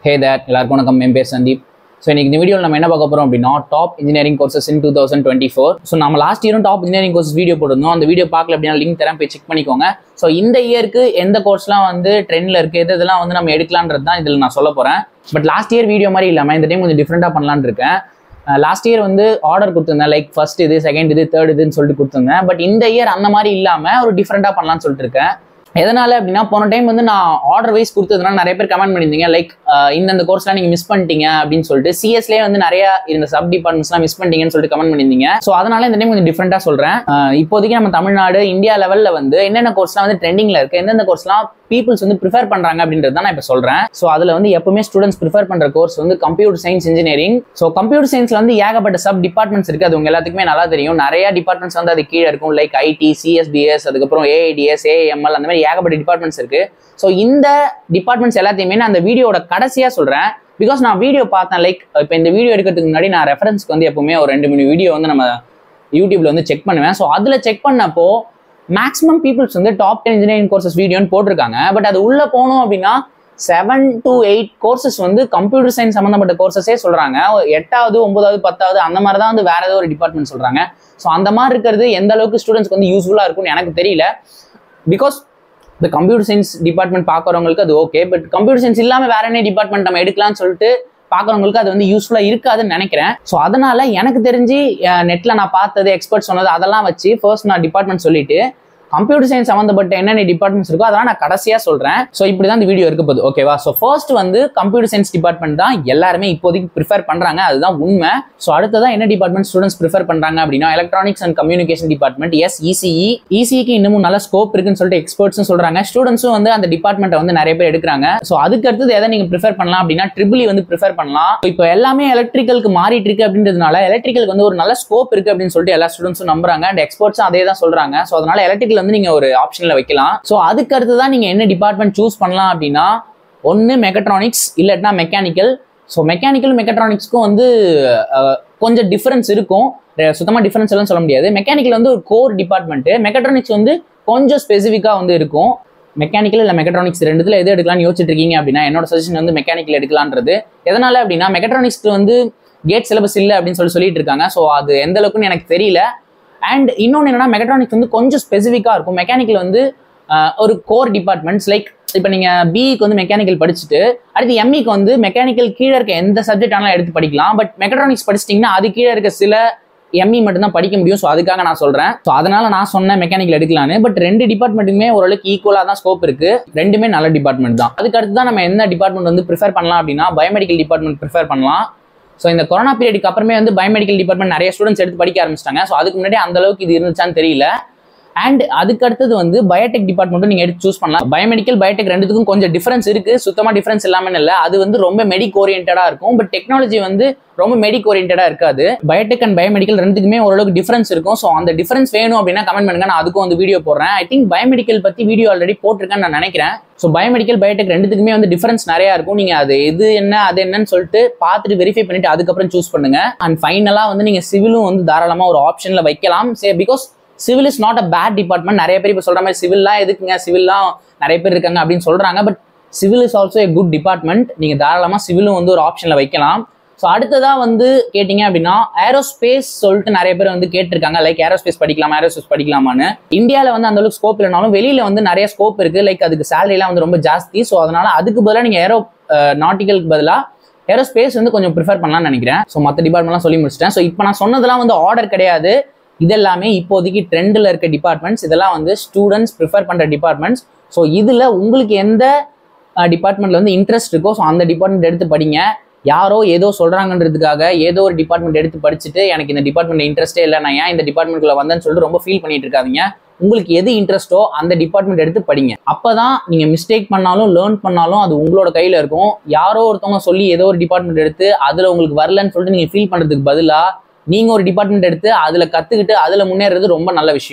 ஹே that எல்லாருக்கும் வணக்கம் என் பேர் சந்தீப் ஸோ இன்னைக்கு இந்த வீடியோவில் நம்ம என்ன பார்க்க போகிறோம் அப்படின்னா top engineering courses in two thousand twenty four so நம்ம லாஸ்ட் இயரும் டாப் இன்ஜினியரிங் கோர்ஸ் வீடியோ போட்டிருந்தோம் அந்த வீடியோ பார்க்கல அப்படின்னா லிங்க் தரேன் போய் செக் பண்ணிக்கோங்க ஸோ இந்த இயருக்கு எந்த கோர்ஸ்லாம் வந்து ட்ரெண்டில் இருக்குது எது இதெல்லாம் வந்து நம்ம எடுக்கலான்றது தான் இதில் நான் சொல்ல போகிறேன் பட் லாஸ்ட் இயர் வீடியோ மாதிரி இல்லாமல் இந்த டைம் கொஞ்சம் டிஃப்ரெண்ட்டாக பண்ணலான்னு இருக்கேன் லாஸ்ட் இயர் வந்து ஆர்டர் கொடுத்துருந்தேன் லைக் ஃபர்ஸ்ட் இது செகண்ட் இது தேர்ட் இதுன்னு சொல்லிட்டு கொடுத்துருந்தேன் பட் இந்த இயர் அந்த மாதிரி இல்லாமல் ஒரு டிஃப்ரெண்ட்டாக பண்ணலாம்னு சொல்லிட்டு இருக்கேன் எதனால அப்படின்னா போன டைம் வந்து நான் ஆர்டர் வைஸ் கொடுத்ததுனால நிறைய பேர் கமெண்ட் பண்ணியிருந்தீங்க லைக் இந்தந்த கோர்ஸ்லாம் நீங்க மிஸ் பண்ணிட்டீங்க அப்படின்னு சொல்லிட்டு சிஎஸ்லேயே வந்து நிறைய இந்த சப் டிபார்ட்மெண்ட்ஸ்லாம் மிஸ் பண்ணிட்டீங்கன்னு சொல்லிட்டு கமெண்ட் பண்ணியிருந்தீங்க ஸோ அதனால இந்த டைம் கொஞ்சம் டிஃப்ரெண்டா சொல்றேன் அஹ் இப்போதைக்கு நம்ம தமிழ்நாடு இந்தியா லெவல்ல வந்து என்னென்ன கோர்ஸ்லாம் வந்து ட்ரெண்டிங்ல இருக்கு எந்தெந்த கோர்ஸ்லாம் பீப்புள்ஸ் வந்து ப்ரிஃபர் பண்றாங்க அப்படின்றது தான் நான் இப்போ சொல்றேன் ஸோ அதுல வந்து எப்பவுமே ஸ்டூடெண்ட்ஸ் ப்ரிஃபர் பண்ற கோர்ஸ் வந்து computer science engineering so computer சயின்ஸ்ல வந்து ஏகப்பட்ட சப் டிபார்ட்மெண்ட்ஸ் இருக்கு அது உங்க எல்லாத்துக்குமே நல்லா தெரியும் நிறைய டிபார்ட்மெண்ட்ஸ் வந்து அது கீழே இருக்கும் லைக் ஐடி சிஎஸ்பிஎஸ் அதுக்கப்புறம் ஏஐடிஎஸ் ஏஎம்எல் அந்த மாதிரி ஏகப்பட்ட டிபார்ட்மெண்ட்ஸ் இருக்கு ஸோ இந்த டிபார்ட்மெண்ட்ஸ் எல்லாத்தையுமே நான் அந்த வீடியோட கடைசியா சொல்றேன் பிகாஸ் நான் வீடியோ பார்த்தேன் லைக் இப்போ இந்த வீடியோ எடுக்கிறதுக்கு முன்னாடி நான் ரெஃபரன்ஸ்க்கு வந்து எப்பவுமே ஒரு ரெண்டு மூணு வீடியோ வந்து நம்ம யூடியூப்ல வந்து செக் பண்ணுவேன் ஸோ அதுல செக் பண்ணப்போ மேக்ஸிமம் பீப்புள்ஸ் வந்து டாப் டென் இன்ஜினியரிங் கோர்சஸ் வீடியோன்னு போட்டிருக்காங்க பட் அது உள்ள போனோம் அப்படின்னா செவன் டு எயிட் கோர்சஸ் வந்து கம்ப்யூட்டர் சயின்ஸ் சம்மந்தப்பட்ட கோர்சஸே சொல்றாங்க எட்டாவது ஒன்பதாவது பத்தாவது அந்த மாதிரி தான் வந்து வேற ஏதோ ஒரு டிபார்ட்மெண்ட் சொல்றாங்க ஸோ அந்த மாதிரி இருக்கிறது எந்த அளவுக்கு ஸ்டூடெண்ட்ஸ்க்கு வந்து யூஸ்ஃபுல்லா இருக்கும்னு எனக்கு தெரியல பிகாஸ் இந்த கம்ப்யூட்டர் சயின்ஸ் டிபார்ட்மெண்ட் பார்க்குறவங்களுக்கு அது ஓகே பட் கம்ப்யூட்டர் சயின்ஸ் இல்லாமல் வேற என்ன டிபார்ட்மெண்ட் நம்ம எடுக்கலாம்னு சொல்லிட்டு பார்க்குறவங்களுக்கு அது வந்து யூஸ்ஃபுல்லாக இருக்காதுன்னு நினைக்கிறேன் ஸோ அதனால எனக்கு தெரிஞ்சு நெட்டில் நான் பார்த்தது எக்ஸ்பர்ட் சொன்னது அதெல்லாம் வச்சு ஃபர்ஸ்ட் நான் டிபார்ட்மெண்ட் சொல்லிட்டு கம்ப்யூட்டர் சயின்ஸ் சம்மந்தப்பட்ட என்னென்ன டிபார்ட்மெண்ட்ஸ் இருக்கோ அதெல்லாம் நான் கடைசியாக சொல்கிறேன் ஸோ இப்படி தான் இந்த வீடியோ இருக்க போகுது ஓகேவா ஸோ ஃபர்ஸ்ட் வந்து கம்ப்யூட்டர் சயின்ஸ் டிபார்ட்மெண்ட் தான் எல்லாருமே இப்போதைக்கு ப்ரிஃபர் பண்ணுறாங்க அதுதான் உண்மை ஸோ அடுத்ததான் என்ன டிபார்ட்மெண்ட் ஸ்டூடெண்ட்ஸ் ப்ரிஃபர் பண்ணுறாங்க அப்படின்னா electronics and communication department is ECE இசிக்கு இன்னமும் நல்ல ஸ்கோப் இருக்குன்னு சொல்லிட்டு எக்ஸ்பர்ட்ஸும் சொல்கிறாங்க ஸ்டூடெண்ட்ஸும் வந்து அந்த டிபார்ட்மெண்ட்டை வந்து நிறைய பேர் எடுக்கிறாங்க ஸோ அதுக்கு அடுத்தது எதை நீங்கள் ப்ரிஃபர் பண்ணலாம் அப்படின்னா ட்ரிபிள் வந்து ப்ரிஃபர் பண்ணலாம் இப்போ எல்லாமே எலக்ட்ரிக்கலுக்கு மாறிட்டு இருக்கு அப்படின்றதுனால எலக்ட்ரிக்கலுக்கு வந்து ஒரு நல்ல ஸ்கோப் இருக்கு அப்படின்னு சொல்லிட்டு எல்லா ஸ்டூடெண்ட்ஸும் நம்புறாங்க அண்ட் எக்ஸ்பர்ட்ஸும் அதே தான் சொல்றாங்க ஸோ அதனால எலக்ட்ரிக்கல் வந்து நீங்க ஒரு ஆப்ஷன்ல வைக்கலாம் ஸோ அதுக்கு அடுத்து தான் நீங்க என்ன டிபார்ட்மெண்ட் சூஸ் பண்ணலாம் அப்படின்னா ஒன்று மெக்கட்ரானிக்ஸ் இல்லாட்டினா மெக்கானிக்கல் ஸோ மெக்கானிக்கல் மெக்கட்ரானிக்ஸ்க்கும் வந்து அஹ், கொஞ்சம் டிஃபரன்ஸ் இருக்கும் ரெ- சுத்தமா டிஃபரன்ஸ் எல்லாம் சொல்ல முடியாது மெக்கானிக்கல் வந்து ஒரு கோர் டிபார்ட்மெண்ட் மெக்கட்ரானிக்ஸ் வந்து கொஞ்சம் ஸ்பெசிஃபிக்காக வந்து இருக்கும் மெக்கானிக்கல் இல்லை மெக்கட்ரானிக்ஸ் ரெண்டுத்துல எது எடுக்கலாம்னு யோசிச்சுட்டு இருக்கீங்க அப்படின்னா என்னோட சஜஷன் வந்து மெக்கானிக்கல் எடுக்கலான்றது எதனால அப்படின்னா மெக்கட்ரானிக்ஸ்க்கு வந்து கேட் சிலபஸ் இல்லை அப்படின்னு சொல்லி சொல்லிட்டு இருக்காங்க ஸோ அது எந்த அளவுக்குன்னு எனக்கு தெரியல அண்ட் இன்னொன்று என்னன்னா மெக்கட்ரானிக்ஸ் வந்து கொஞ்சம் ஸ்பெசிஃபிக்காக இருக்கும் மெக்கானிக்கல் வந்து ஆஹ், ஒரு கோர் டிபார்ட்மெண்ட்ஸ் லைக் இப்போ நீங்கள் பிஇக்கு வந்து மெக்கானிக்கல் படிச்சுட்டு அடுத்து எம்இக்கு வந்து மெக்கானிக்கல் கீழே இருக்க எந்த சப்ஜெக்ட் ஆனாலும் எடுத்து படிக்கலாம் பட் மெக்கட்ரானிக்ஸ் படிச்சிட்டிங்கன்னா அது கீழே இருக்க சில எம்இ மட்டும்தான் படிக்க முடியும் ஸோ அதுக்காக நான் சொல்கிறேன் ஸோ அதனால நான் சொன்னேன் மெக்கானிக்கல் எடுக்கலான்னு பட் ரெண்டு டிபார்ட்மெண்ட்டுமே ஓரளவுக்கு ஈக்குவலாக தான் ஸ்கோப் இருக்கு ரெண்டுமே நல்ல டிபார்ட்மெண்ட் தான் அதுக்கு அடுத்து தான் நம்ம எந்த டிபார்ட்மெண்ட் வந்து ப்ரிஃபர் பண்ணலாம் அப்படின்னா பயோமெடிக்கல் டிபார்ட்மெண்ட் ப்ரிஃபர் பண்ணலாம் ஸோ இந்த கொரோனா பீரியடுக்கு அப்புறமே வந்து பயோமெடிக்கல் டிபார்ட்மெண்ட் நிறைய ஸ்டூடெண்ட்ஸ் எடுத்து படிக்க ஆரம்பிச்சிட்டாங்க ஸோ அதுக்கு முன்னாடி அந்த அளவுக்கு இது இருந்துச்சான்னு தெரியல அண்ட் அதுக்கு அடுத்தது வந்து பயோடெக் டிபார்ட்மெண்ட்டும் நீங்க எடுத்து சூஸ் பண்ணலாம் பயோமெடிக்கல் பயோடெக் ரெண்டுத்துக்கும் கொஞ்சம் டிஃபரன்ஸ் இருக்கு சுத்தமா டிஃபரன்ஸ் இல்லாமல் இல்லை அது வந்து ரொம்ப மெடிக் ஓரியன்டா இருக்கும் பட் டெக்னாலஜி வந்து ரொம்ப மெடிக் ஓரியன்டா இருக்காது பயோடெக் அண்ட் பயோமெடிக்கல் ரெண்டுக்குமே ஓரளவுக்கு டிஃபரன்ஸ் இருக்கும் ஸோ அந்த டிஃபரன்ஸ் வேணும் அப்படின்னா கமெண்ட் பண்ணுங்க நான் அதுக்கும் வந்து வீடியோ போடுறேன் ஐ திங்க் பயோமெடிக்கல் பத்தி வீடியோ ஆல்ரெடி போட்டிருக்கேன்னு நான் நினைக்கிறேன் ஸோ பயோமெடிக்கல் பயோடெக் ரெண்டுத்துக்குமே வந்து டிஃபரன்ஸ் நிறைய இருக்கும் நீங்க அது எது என்ன அது என்னன்னு சொல்லிட்டு பார்த்துட்டு வெரிஃபை பண்ணிட்டு அதுக்கப்புறம் சூஸ் பண்ணுங்க அண்ட் ஃபைனலா வந்து நீங்க சிவிலும் வந்து தாராளமா ஒரு ஆப்ஷன்ல வைக்கலாம் say because civil is not a bad department நிறைய பேர் இப்போ சொல்ற மாதிரி சிவில்லாம் எதுக்குங்க சிவில்லாம் நிறைய பேர் இருக்காங்க அப்படின்னு சொல்றாங்க but civil is also a good department நீங்க தாராளமா சிவிலும் வந்து ஒரு ஆப்ஷன்ல வைக்கலாம் ஸோ அடுத்ததா வந்து கேட்டிங்க அப்படின்னா ஏரோஸ்பேஸ் சொல்லிட்டு நிறைய பேர் வந்து கேட்டிருக்காங்க லைக் ஏரோஸ்பேஸ் படிக்கலாம் ஏரோஸ்பேஸ் படிக்கலாமான்னு இந்தியாவில் வந்து அந்த அளவுக்கு ஸ்கோப் இல்லைனாலும் வெளியில வந்து நிறைய ஸ்கோப் இருக்கு லைக் அதுக்கு salary எல்லாம் வந்து ரொம்ப ஜாஸ்தி ஸோ அதனால அதுக்கு பதிலாக நீங்க ஏரோ நாட்டிக்கலுக்கு பதிலாக ஏரோஸ்பேஸ் வந்து கொஞ்சம் ப்ரிஃபர் பண்ணலாம்னு நினைக்கிறேன் ஸோ மற்ற டிபார்ட்மெண்ட்லாம் சொல்லி முடிச்சிட்டேன் ஸோ இப்போ நான் சொன்னதெல்லாம் வந்து ஆர்டர் கிடையாது இதெல்லாமே இப்போதைக்கு ட்ரெண்டில் இருக்க டிபார்ட்மெண்ட்ஸ் இதெல்லாம் வந்து ஸ்டூடெண்ட்ஸ் ப்ரிஃபர் பண்ணுற டிபார்ட்மெண்ட்ஸ் ஸோ இதில் உங்களுக்கு எந்த டிபார்ட்மெண்ட்ல வந்து இன்ட்ரெஸ்ட் இருக்கோ ஸோ அந்த டிபார்ட்மெண்ட் எடுத்து படிங்க யாரோ ஏதோ சொல்றாங்கன்றதுக்காக ஏதோ ஒரு டிபார்ட்மெண்ட் எடுத்து படிச்சுட்டு எனக்கு இந்த டிபார்ட்மெண்ட் இன்ட்ரெஸ்டே இல்லை நான் ஏன் இந்த டிபார்ட்மெண்ட்ல வந்தேன்னு சொல்லிட்டு ரொம்ப ஃபீல் பண்ணிட்டு இருக்காதீங்க உங்களுக்கு எது இன்ட்ரெஸ்ட்டோ அந்த டிபார்ட்மெண்ட் எடுத்து படிங்க அப்பதான் நீங்க மிஸ்டேக் பண்ணாலும் லேர்ன் பண்ணாலும் அது உங்களோட கையில இருக்கும் யாரோ ஒருத்தவங்க சொல்லி ஏதோ ஒரு டிபார்ட்மெண்ட் எடுத்து அதுல உங்களுக்கு வரலன்னு சொல்லிட்டு நீங்க ஃபீல் பண்றதுக்கு பதிலா நீங்க ஒரு டிபார்ட்மெண்ட் எடுத்து அதுல கத்துக்கிட்டு அதுல முன்னேறது ரொம்ப நல்ல விஷயம்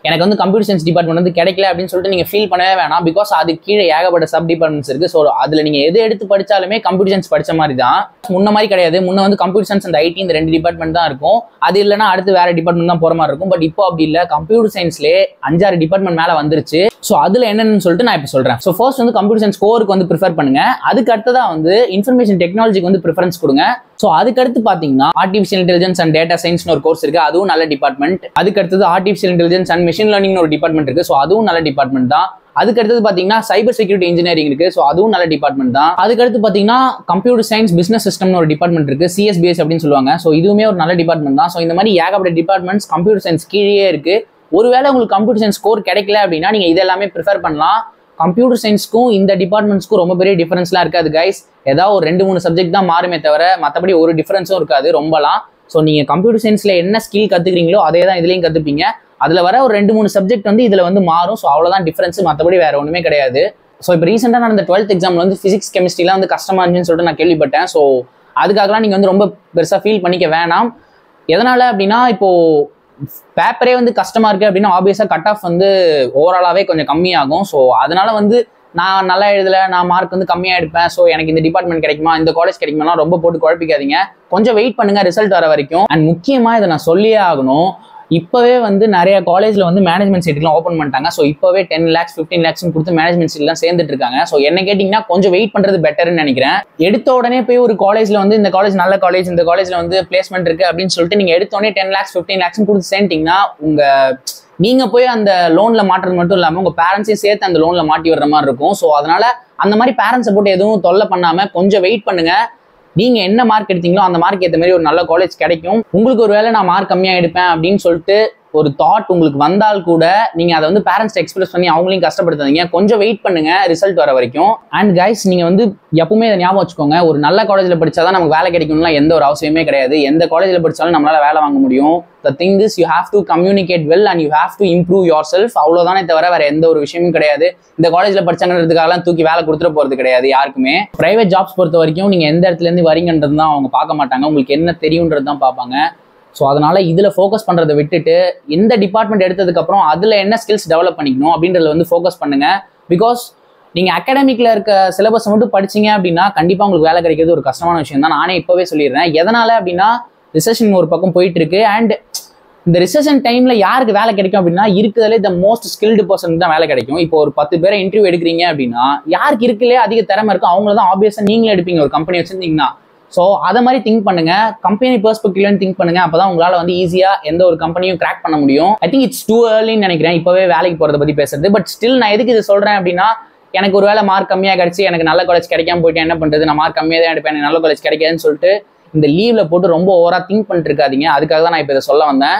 எனக்கு வந்து கம்ப்யூட்டர் சயின்ஸ் டிபார்ட்மெண்ட் வந்து கிடைக்கல அப்படின்னு சொல்லிட்டு நீங்க ஃபீல் பண்ணவே வேணாம் பிகாஸ் அது கீழே ஏகப்பட்ட சப் டிபார்ட்மெண்ட்ஸ் இருக்கு ஸோ அதுல நீங்க எது எடுத்து படிச்சாலுமே கம்ப்யூட்டர் சயின்ஸ் படிச்ச மாதிரி தான் முன்ன மாதிரி கிடையாது முன்ன வந்து கம்ப்யூட்டர் சயின்ஸ் அந்த ஐடி இந்த ரெண்டு டிபார்ட்மெண்ட் தான் இருக்கும் அது இல்லைன்னா அடுத்து வேற டிபார்ட்மெண்ட் தான் போற மாதிரி இருக்கும் பட் இப்போ அப்படி இல்லை கம்ப்யூட்டர் சயின்ஸ்லேயே அஞ்சாறு டிபார்ட்மெண்ட் மேல வந்துருச்சு ஸோ அதுல என்னன்னு சொல்லிட்டு நான் இப்போ சொல்றேன் ஸோ ஃபர்ஸ்ட் வந்து கம்ப்யூட்டர் சயின்ஸ் கோருக்கு வந்து ப்ரிஃபர் பண்ணுங்க அதுக்கு அடுத்ததா வந்து இன்ஃபர்மேஷன் டெக்னாலஜிக்கு வந்து ப்ரிஃபரன்ஸ் கொடுங்க ஸோ அதுக்கடுத்து பார்த்தீங்கன்னா ஆர்டிஃபிஷியல் இன்டெலிஜென்ஸ் அண்ட் டேட்டா சயின்ஸ்னு ஒரு கோர்ஸ் இருக்கு அதுவும் நல்ல டிபார்ட்மெண்ட் அதுக்கு அடுத்தது artificial intelligence and machine learning ஒரு டிபார்ட்மெண்ட் இருக்கு ஸோ அதுவும் நல்ல டிபார்ட்மெண்ட் தான் அதுக்கு அடுத்தது பார்த்தீங்கன்னா சைபர் செக்யூரிட்டி இன்ஜினியரிங் இருக்கு ஸோ அதுவும் நல்ல டிபார்ட்மெண்ட் தான் அதுக்கடுத்து பார்த்தீங்கன்னா கம்ப்யூட்டர் சயின்ஸ் பிசினஸ் சிஸ்டம்னு ஒரு டிபார்ட்மெண்ட் இருக்கு சிஎஸ்பிஎஸ் அப்படின்னு சொல்லுவாங்க ஸோ இதுவுமே ஒரு நல்ல டிபார்ட்மெண்ட் தான் ஸோ இந்த மாதிரி ஏகப்பட்ட டிபார்ட்மெண்ட்ஸ் கம்ப்யூட்டர் சயின்ஸ் கீழே இருக்கு ஒருவேளை உங்களுக்கு கம்ப்யூட்டர் சயின்ஸ் ஸ்கோர் கிடைக்கல அப்படின்னா நீங்க இது எல்லாமே ப்ரிஃபர் பண்ணலாம் கம்ப்யூட்டர் சயின்ஸ்க்கும் இந்த டிபார்ட்மெண்ட்ஸ்க்கும் ரொம்ப பெரிய டிஃபரன்ஸ்லாம் இருக்காது கைஸ் ஏதாவது ஒரு ரெண்டு மூணு சப்ஜெக்ட் தான் மாறுமே தவிர மற்றபடி ஒரு டிஃபரன்ஸும் இருக்காது ரொம்பலாம் ஸோ நீங்கள் கம்ப்யூட்டர் சயின்ஸில் என்ன ஸ்கில் கற்றுக்கிறீங்களோ அதே தான் இதுலேயும் கற்றுப்பீங்க அதில் வர ஒரு ரெண்டு மூணு சப்ஜெக்ட் வந்து இதில் வந்து மாறும் ஸோ அவ்வளோதான் டிஃபரன்ஸ் மற்றபடி வேற ஒன்றுமே கிடையாது ஸோ இப்போ ரீசெண்டாக நடந்த டுவெல்த் எக்ஸாமில் வந்து ஃபிசிக்ஸ் கெமிஸ்ட்ரிலாம் வந்து கஷ்டமாக இருந்துச்சுன்னு சொல்லிட்டு நான் கேள்விப்பட்டேன் ஸோ அதுக்காகலாம் நீங்கள் வந்து ரொம்ப பெருசாக ஃபீல் பண்ணிக்க வேணாம் எதனால் அப்படின்னா இப்போது பேப்பரே வந்து கஷ்டமா இருக்கு அப்படின்னா ஆப்வியஸாக கட் ஆஃப் வந்து ஓவராலாகவே கொஞ்சம் கம்மியாகும் ஸோ அதனால வந்து நான் நல்லா எழுதல நான் மார்க் வந்து கம்மியாக எடுப்பேன் ஸோ எனக்கு இந்த டிபார்ட்மெண்ட் கிடைக்குமா இந்த காலேஜ் கிடைக்குமா ரொம்ப போட்டு குழப்பிக்காதீங்க கொஞ்சம் வெயிட் பண்ணுங்க ரிசல்ட் வர வரைக்கும் அண்ட் முக்கியமாக இதை நான் சொல்லியே ஆகணும் இப்போவே வந்து நிறைய காலேஜில் வந்து மேனேஜ்மெண்ட் சீட்லாம் ஓப்பன் பண்ணிட்டாங்க ஸோ இப்போவே டென் லேக்ஸ் ஃபிஃப்டீன் லேக்ஸ் கொடுத்து மேனேஜ்மெண்ட் சீட்லாம் சேர்ந்துட்டு இருக்காங்க ஸோ என்ன கேட்டிங்கன்னா கொஞ்சம் வெயிட் பண்ணுறது பெட்டர்னு நினைக்கிறேன் எடுத்த உடனே போய் ஒரு காலேஜில் வந்து இந்த காலேஜ் நல்ல காலேஜ் இந்த காலேஜில் வந்து பிளேஸ்மெண்ட் இருக்குது அப்படின்னு சொல்லிட்டு நீங்கள் எடுத்த உடனே டென் லேக்ஸ் ஃபிஃப்டீன் லேக்ஸ் கொடுத்து சேர்ந்துட்டிங்கன்னா உங்கள் நீங்க போய் அந்த லோன்ல மாட்டுறது மட்டும் இல்லாம உங்க பேரண்ட்ஸையும் சேர்த்து அந்த லோன்ல மாட்டி வர்ற மாதிரி இருக்கும் ஸோ அதனால அந்த மாதிரி பேரண்ட்ஸை போட்டு எதுவும் தொல்லை பண்ணாம கொஞ்சம் வெயிட் பண்ணுங்க நீங்க என்ன மார்க் எடுத்தீங்களோ அந்த மார்க் ஏற்ற மாதிரி ஒரு நல்ல காலேஜ் கிடைக்கும் உங்களுக்கு ஒரு வேளை நான் மார்க் கம்மியா எடுப்பேன் அப்படின்னு சொல்லிட்டு ஒரு தாட் உங்களுக்கு வந்தால் கூட நீங்க அதை வந்து பேரண்ட்ஸ் எக்ஸ்பிரஸ் பண்ணி அவங்களையும் கஷ்டப்படுத்தாதீங்க கொஞ்சம் வெயிட் பண்ணுங்க ரிசல்ட் வர வரைக்கும் அண்ட் கைஸ் நீங்க வந்து எப்பவுமே இதை ஞாபகம் வச்சுக்கோங்க ஒரு நல்ல காலேஜ்ல படிச்சாதான் நமக்கு வேலை கிடைக்கணும்லாம் எந்த ஒரு அவசியமே கிடையாது எந்த காலேஜ்ல படிச்சாலும் நம்மளால வேலை வாங்க முடியும் the thing is you have to communicate well and you have to improve your செல்ஃப் அவ்வளோதானே தவிர வேற எந்த ஒரு விஷயமும் கிடையாது இந்த காலேஜ்ல படிச்சாங்கிறதுக்காகலாம் தூக்கி வேலை கொடுத்துட போறது கிடையாது யாருக்குமே பிரைவேட் ஜாப்ஸ் பொறுத்த வரைக்கும் நீங்க எந்த இடத்துல இருந்து வரீங்கன்றது தான் அவங்க பார்க்க மாட்டாங்க உங்களுக்கு என்ன தெரியுன்றது தான் பார்ப்பாங்க ஸோ அதனால இதில் ஃபோக்கஸ் பண்ணுறதை விட்டுட்டு எந்த டிபார்ட்மெண்ட் எடுத்ததுக்கப்புறம் அதில் என்ன ஸ்கில்ஸ் டெவலப் பண்ணிக்கணும் அப்படின்றத வந்து ஃபோக்கஸ் பண்ணுங்க பிகாஸ் நீங்கள் அகாடமிக்கில் இருக்க சிலபஸ் மட்டும் படிச்சீங்க அப்படின்னா கண்டிப்பாக உங்களுக்கு வேலை கிடைக்கிறது ஒரு கஷ்டமான விஷயம் தான் நானே இப்போவே சொல்லிடுறேன் எதனால அப்படின்னா ரிசர்ஷன் ஒரு பக்கம் போயிட்டு இருக்கு அண்ட் இந்த ரிசர்ஷன் டைம்ல யாருக்கு வேலை கிடைக்கும் அப்படின்னா இருக்கிறதுலே த மோஸ்ட் ஸ்கில்டு பர்சன் தான் வேலை கிடைக்கும் இப்போ ஒரு பத்து பேரை இன்டர்வியூ எடுக்கிறீங்க அப்படின்னா யாருக்கு இருக்குல்லே அதிக திறமை இருக்கும் அவங்கள தான் ஆப்வியஸாக நீங்களே எடுப்பீங்க ஒரு கம்பெனி வச்சிருந்தீங்கன்னா ஸோ அதை மாதிரி திங்க் பண்ணுங்க கம்பெனி பெர்ஸ்பெக்டிவ்லன்னு திங்க் பண்ணுங்க அப்பதான் உங்களால வந்து ஈஸியா எந்த ஒரு கம்பெனியும் கிராக் பண்ண முடியும் ஐ திங்க் இட்ஸ் டூ ஏர்லின்னு நினைக்கிறேன் இப்பவே வேலைக்கு போறத பத்தி பேசுறது பட் ஸ்டில் நான் எதுக்கு இது சொல்றேன் அப்படின்னா எனக்கு ஒரு வேலை மார்க் கம்மியாக கிடைச்சி எனக்கு நல்ல காலேஜ் கிடைக்காம போயிட்டு என்ன பண்றது நான் மார்க் கம்மியாக தான் எடுப்பேன் எனக்கு நல்ல காலேஜ் கிடைக்காதுன்னு சொல்லிட்டு இந்த லீவ்ல போட்டு ரொம்ப ஓவரா திங்க் பண்ணிட்டு இருக்காதீங்க அதுக்காக தான் நான் இப்போ இதை சொல்ல வந்தேன்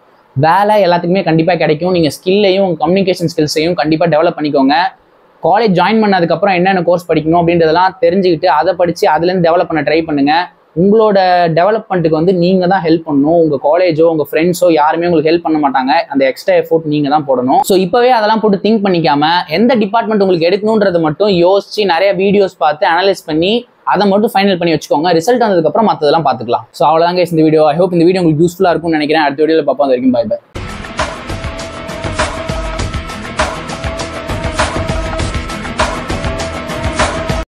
வேலை எல்லாத்துக்குமே கண்டிப்பாக கிடைக்கும் நீங்கள் ஸ்கில்லையும் கம்யூனிகேஷன் ஸ்கில்ஸையும் கண்டிப்பாக டெவலப் பண்ணிக்கோங்க காலேஜ் ஜாயின் பண்ணதுக்கப்புறம் என்னென்ன கோர்ஸ் படிக்கணும் அப்படின்றதெல்லாம் தெரிஞ்சுக்கிட்டு அதை படித்து அதுலேருந்து டெவலப் பண்ண ட்ரை பண்ணுங்க உங்களோட டெவலப்மெண்ட்டுக்கு வந்து நீங்கள் தான் ஹெல்ப் பண்ணணும் உங்கள் காலேஜோ உங்கள் ஃப்ரெண்ட்ஸோ யாருமே உங்களுக்கு ஹெல்ப் பண்ண மாட்டாங்க அந்த எக்ஸ்ட்ரா எஃபோர்ட் நீங்கள் தான் போடணும் ஸோ இப்போவே அதெல்லாம் போட்டு திங்க் பண்ணிக்காம எந்த டிபார்ட்மெண்ட் உங்களுக்கு எடுக்கணுன்றது மட்டும் யோசிச்சு நிறைய வீடியோஸ் பார்த்து அனலைஸ் பண்ணி அதை மட்டும் ஃபைனல் பண்ணி வச்சுக்கோங்க ரிசல்ட் வந்ததுக்கப்புறம் மற்றதெல்லாம் பார்த்துக்கலாம் ஸோ அவ்வளோதாங்க இந்த வீடியோ ஐ ஹோப் இந்த வீடியோ உங்களுக்கு யூஸ்ஃபுல்லாக இருக்கும்னு நினைக்கிறேன் அடுத்த வீடியோவில் பார்ப்போம் அது வரைக்கும் பை பை